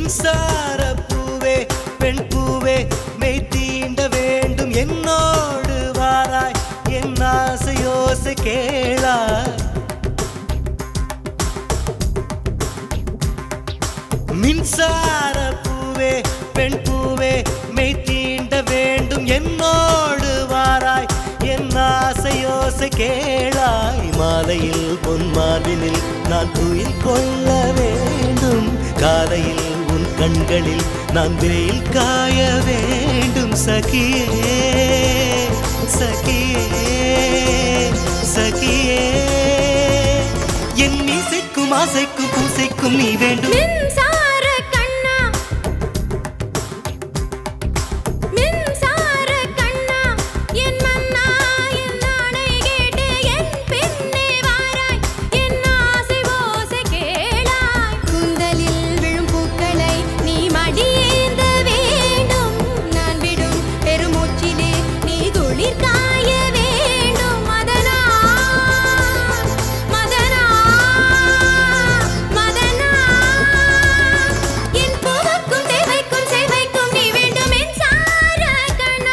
மின்சார பூவே பெண் பூவே மெய் தீண்ட வேண்டும் என்னோடு வாராய் என் ஆசையோசை கேளாய் மின்சார பூவே பெண் பூவே மெய் தீண்ட வேண்டும் என்னோடு வாராய் என் ஆசையோசை கேளாய் மாலையில் பொன் மார்பினில் நான் துயில் கொள்ள வேண்டும் காலையில் உன் கண்களில் நான் வெயில் காய வேண்டும் சகியே சகியே சகியே என் இசைக்கும் ஆசைக்கும் பூசைக்கும் நீ வேண்டும் மின்சார கண்ணா மின்சார கண்ணா என் மன்னா என் ஆணை கேட்டு என் பின்னே வாராய் என் ஆசை ஓசை கேளாய் கூந்தலில் விழும் பூக்களை நீ மடியேந்த வேண்டும் நான் விடும் பெருமூச்சிலே நீ குளிர் காய வேண்டும் மதனா மதனா மதனா என் பூவுக்கும் தேவைக்கும் சேவைக்கும் நீ வேண்டும் என் சார கண்ணா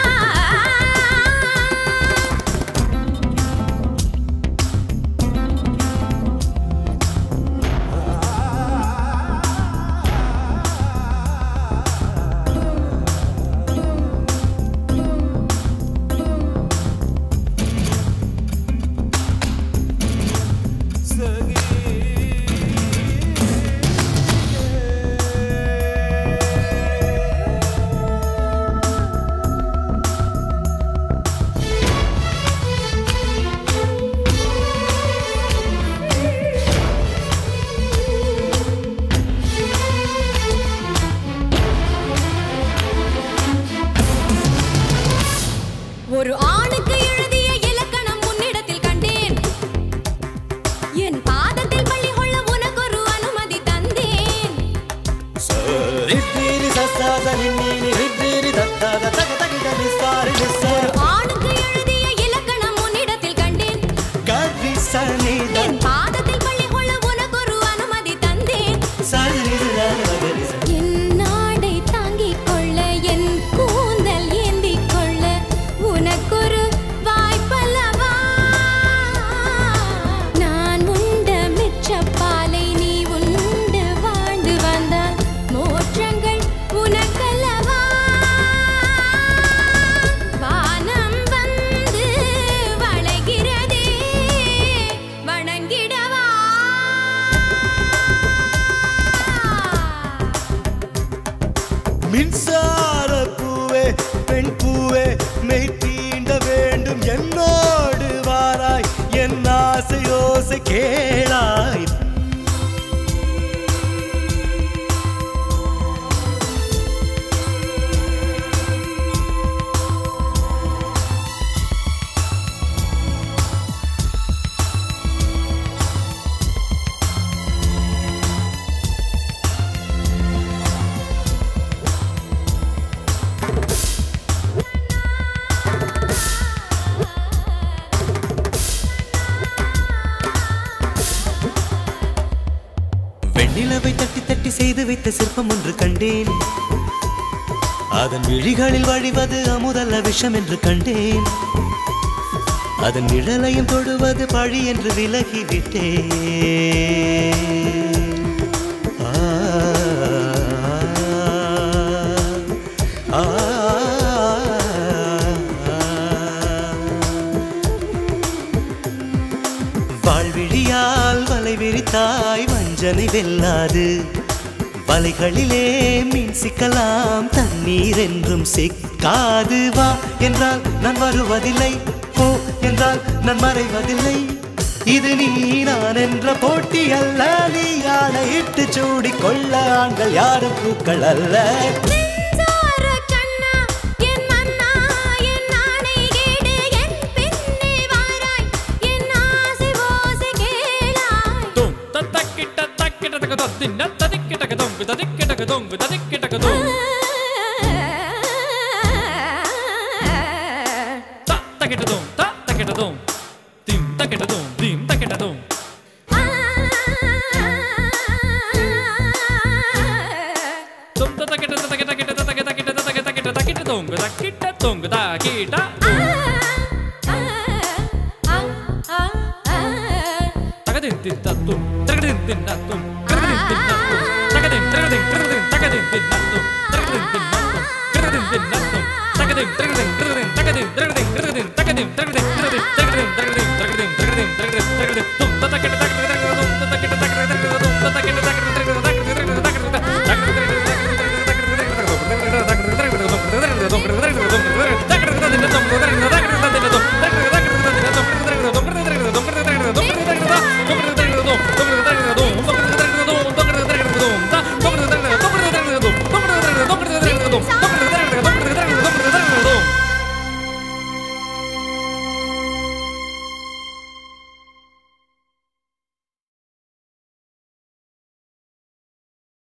ஒரு ஆணுக்கு எழுதிய இலக்கணம் உன்னிடத்தில் கண்டேன் என் பாதத்தில் பள்ளி கொள்ள உனக்கொரு அனுமதி தந்தேன் ரித்திரி சசாத நின்னீனி ரித்திரி தத்தாத தக தகிட நிசாரி நிசார ஆணுக்கு எழுதிய இலக்கணம் உன்னிடத்தில் கண்டேன் கவி சனித என் பாதத்தில் பள்ளி கொள்ள உனக்கொரு அனுமதி தந்தேன் சரிதான மகரிச என் நாடை தாங்கிக் கொள்ள என் கூந்தல் ஏந்திக் கொள்ள உனக்கொரு வாய்ப்பல்லவா நான் உண்ட மிச்சப்பாலை நீ உண்டு வாழ்ந்து வந்தால் மோற்றங்கள் உனக்கல்லவா வானம் வந்து வளைகிறதே வணங்கிடவா மின்சார பூவே பெண் பூவே மெய் தீண்ட வேண்டும் என்னோடு வாராய் என் ஆசையோசை கேளாய் வெண்ணிலவை தட்டி தட்டி செய்து வைத்த சிற்பம் ஒன்று கண்டேன் அதன் விழிகளில் வழிவது அமுதல்ல விஷம் என்று கண்டேன் அதன் நிழலையும் தொடுவது பழி என்று விலகிவிட்டேன் ஆ, ஆ, வாழ்விழியால் வலை விரித்தாய் வஞ்சனை வெல்லாது வலைகளிலே மீன் சிக்கலாம் தண்ணீர் என்றும் சிக்காது வா என்றால் நான் வருவதில்லை போ என்றால் நான் மறைவதில்லை இது நீ நான் என்ற போட்டி அல்ல நீ ஆணையிட்டு சூடிக் கொள்ள ஆண்கள் யாரும் பூக்கள் அல்ல மின்சார கண்ணா என் மன்னா என் ஆணை கேடு என் பின்னே வாராய் என் ஆசை ஓசை கேளாய் Dum, ta takkita takkita taka dum, dinna tadikkita ka dum, tadikkita ka dum, tadikkita ka dum. Ta takkita dum, ta takkita dum. Dim takkita dum, dim takkita dum. தொங்கு தா கீட்டா தகதின் தின் தத்தும் தகதின் தின் நத்தும் தகதின் தின் நத்தும் தகதின் தகதின் தகதின் தகதின் தின் நத்தும் தகதின் தின் நத்தும் தகதின் தின் நத்தும் தகதின் தகதின் தகதின் தகதின் தகதின் தகதின் தகதின் தகதின் தகதின் தகதின் தகதின் தகதின் தகதின் தகதின் தும் ததக்கிட்ட தகதின் தும் ததக்கிட்ட